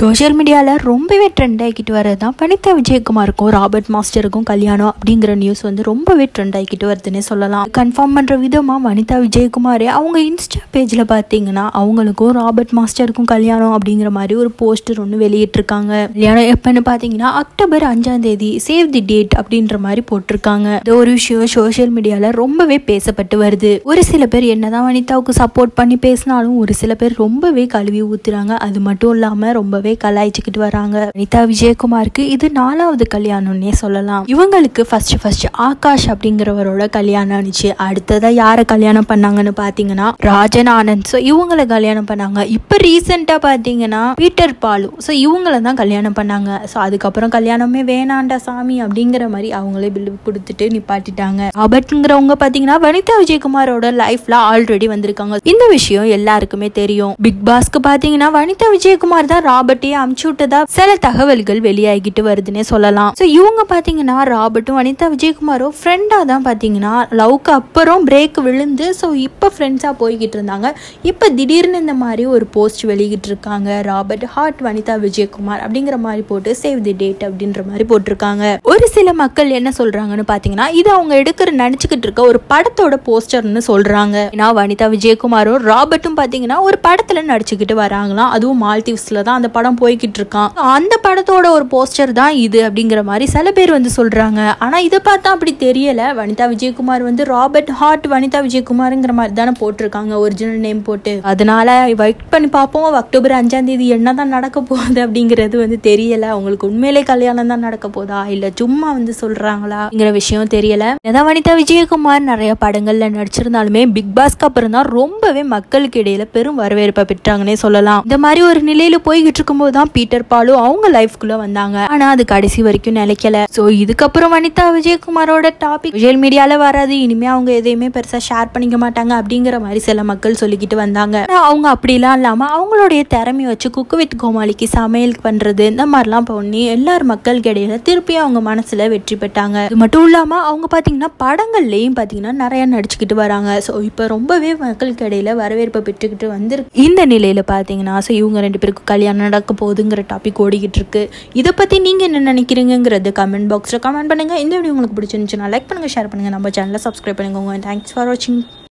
social மீடியாவில் ரொம்பவே trend ஆகிக்கிட்டு வரது தான் வனிதா விஜயகுமாருக்கும் ராபர்ட் மாஸ்டருக்கும் கல்யாணம் அப்படிங்கிற நியூஸ் வந்து ரொம்பவே ட்ரெண்ட் ஆகிக்கிட்டு வருதுன்னே சொல்லலாம் கன்ஃபார்ம் பண்ணுற விதமாக வனிதா விஜயகுமாரே அவங்க இன்ஸ்டா பேஜில் பார்த்தீங்கன்னா அவங்களுக்கும் ராபர்ட் மாஸ்டருக்கும் கல்யாணம் அப்படிங்கிற மாதிரி ஒரு போஸ்டர் ஒன்று வெளியிட்டிருக்காங்க கல்யாணம் எப்பன்னு பார்த்தீங்கன்னா அக்டோபர் அஞ்சாம் தேதி சேவ் தி டேட் அப்படின்ற மாதிரி போட்டிருக்காங்க இந்த ஒரு விஷயம் சோஷியல் மீடியாவில் ரொம்பவே பேசப்பட்டு வருது ஒரு சில பேர் என்னதான் வனிதாவுக்கு சப்போர்ட் பண்ணி பேசினாலும் ஒரு சில பேர் ரொம்பவே கழுவி ஊத்துறாங்க அது மட்டும் இல்லாம ரொம்பவே கலாய்ச்சிக்கிட்டு வராங்க வனிதா விஜயகுமாருக்கு இது நாலாவது கல்யாணம்னே சொல்லலாம் இவங்களுக்கு ஃபர்ஸ்ட் ஃபர்ஸ்ட் ஆகாஷ் அப்படிங்கிறவரோட கல்யாணம் ஆனிச்சு அடுத்ததா யாரை கல்யாணம் பண்ணாங்கன்னு பாத்தீங்கன்னா ராஜன் ஆனந்த் ஸோ இவங்களை கல்யாணம் பண்ணாங்க இப்போ ரீசெண்டாக பார்த்தீங்கன்னா பீட்டர் பாலு ஸோ இவங்கள தான் கல்யாணம் பண்ணாங்க ஸோ அதுக்கப்புறம் கல்யாணமே வேணாண்டா சாமி அப்படிங்கிற மாதிரி அவங்களே பில் கொடுத்துட்டு நிப்பாட்டிட்டாங்க ராபர்ட்ங்கிறவங்க பார்த்தீங்கன்னா வனிதா விஜயகுமாரோட லைஃப்ல ஆல்ரெடி வந்திருக்காங்க இந்த விஷயம் எல்லாருக்குமே தெரியும் பிக் பாஸ்க்கு பார்த்தீங்கன்னா வனிதா விஜயகுமார் தான் ராபர்ட்டையே அமுச்சு விட்டதா சில தகவல்கள் வெளியாகிட்டு வருதுன்னே சொல்லலாம் ஸோ இவங்க பார்த்தீங்கன்னா ராபர்ட்டும் வனிதா விஜயகுமாரும் ஃப்ரெண்டாக தான் பார்த்தீங்கன்னா லவ்க்கு அப்புறம் பிரேக் விழுந்து ஸோ இப்போ ஃப்ரெண்ட்ஸாக போய்கிட்டு இருந்தாங்க இப்போ திடீர்னு இந்த மாதிரி ஒரு போஸ்ட் வெளியிட்டு இருக்காங்க ராபர்ட் ஹார்ட் வனிதா விஜயகுமார் அப்படிங்கிற மாதிரி போட்டு சேவ் தி டேட் அப்படின்ற மாதிரி போட்டிருக்காங்க ஒரு சில மக்கள் என்ன சொல்றாங்கன்னு பார்த்தீங்கன்னா இது அவங்க எடுக்கிற நடிச்சுக்கிட்டு இருக்க ஒரு படத்தோட போஸ்டர்னு சொல்றாங்க ஏன்னா வனிதா விஜயகுமாரும் ராபர்ட்டும் பார்த்தீங்கன்னா ஒரு படத்துல நடிச்சுக்கிட்டு வராங்களாம் அதுவும் மால்தீவ்ஸ்ல தான் அந்த படம் போய்கிட்டு இருக்கான் அந்த படத்தோட ஒரு போஸ்டர் தான் இது அப்படிங்கிற மாதிரி சில பேர் வந்து சொல்றாங்க ஆனா இதை பார்த்தா அப்படி தெரியல வனிதா விஜயகுமார் வந்து ராபர்ட் ஹார்ட் வனிதா விஜயகுமார்ங்கிற மாதிரி தானே போட்டிருக்காங்க ஒரிஜினல் நேம் போட்டு அதனால வெயிட் பண்ணி பார்ப்போம் அக்டோபர் அஞ்சாம் தேதி என்னதான் நடக்க போகுது அப்படிங்கிறது வந்து தெரியல உங்களுக்கு உண்மையிலே கல்யாணம் தான் நடக்க போதா இல்ல சும்மா வந்து சொல்றாங்களாங்கிற விஷயம் தெரியல ஏதாவது வனிதா விஜயகுமார் நிறைய படங்கள்ல நடிச்சிருந்தாலுமே பிக் பாஸ்க்கு அப்புறம் தான் ரொம்பவே மக்களுக்கு இடையில பெரும் வரவேற்பை பெற்றாங்கன்னே சொல்லலாம் இந்த மாதிரி ஒரு நிலையில போய்கிட்டு இருக்கும்போது தான் பீட்டர் பாலு அவங்க லைஃப்குள்ள வந்தாங்க ஆனா அது கடைசி வரைக்கும் நிலைக்கல சோ இதுக்கப்புறம் வனிதா விஜயகுமாரோட டாபிக் சோஷியல் மீடியால வராது இனிமே அவங்க எதையுமே பெருசா ஷேர் பண்ணிக்க மாட்டாங்க அப்படிங்கிற மாதிரி சில மக்கள் சொல்லிக்கிட்டு வந்தாங்க ஆனா அவங்க அப்படிலாம் இல்லாம அவங்களுடைய திறமையை வச்சு குக்கு வித் கோமாளிக்கு சமையல் பண்றது இந்த மாதிரிலாம் பண்ணி எல்லார் மக்களுக்கு இடையில திருப்பி அவங்க மனசுல வெற்றி பெற்றாங்க இது மட்டும் இல்லாம அவங்க பாத்தீங்கன்னா படங்கள்லயும் பாத்தீங்கன்னா நிறைய நடிச்சுக்கிட்டு வராங்க ஸோ இப்போ ரொம்பவே மக்களுக்கு இடையில வரவேற்பை பெற்றுக்கிட்டு வந்திருக்கு இந்த நிலையில பாத்தீங்கன்னா ஸோ இவங்க ரெண்டு பேருக்கு கல்யாணம் நடக்க போகுதுங்கிற டாபிக் ஓடிக்கிட்டு இருக்கு இதை பத்தி நீங்க என்ன நினைக்கிறீங்கிறது கமெண்ட் பாக்ஸ்ல கமெண்ட் பண்ணுங்க இந்த வீடியோ உங்களுக்கு பிடிச்சிருந்துச்சுன்னா லைக் பண்ணுங்க ஷேர் பண்ணுங்க நம்ம சேனலை சப்ஸ்கிரைப் பண்ணுங்க தேங்க்ஸ் ஃபார் வாட்சிங்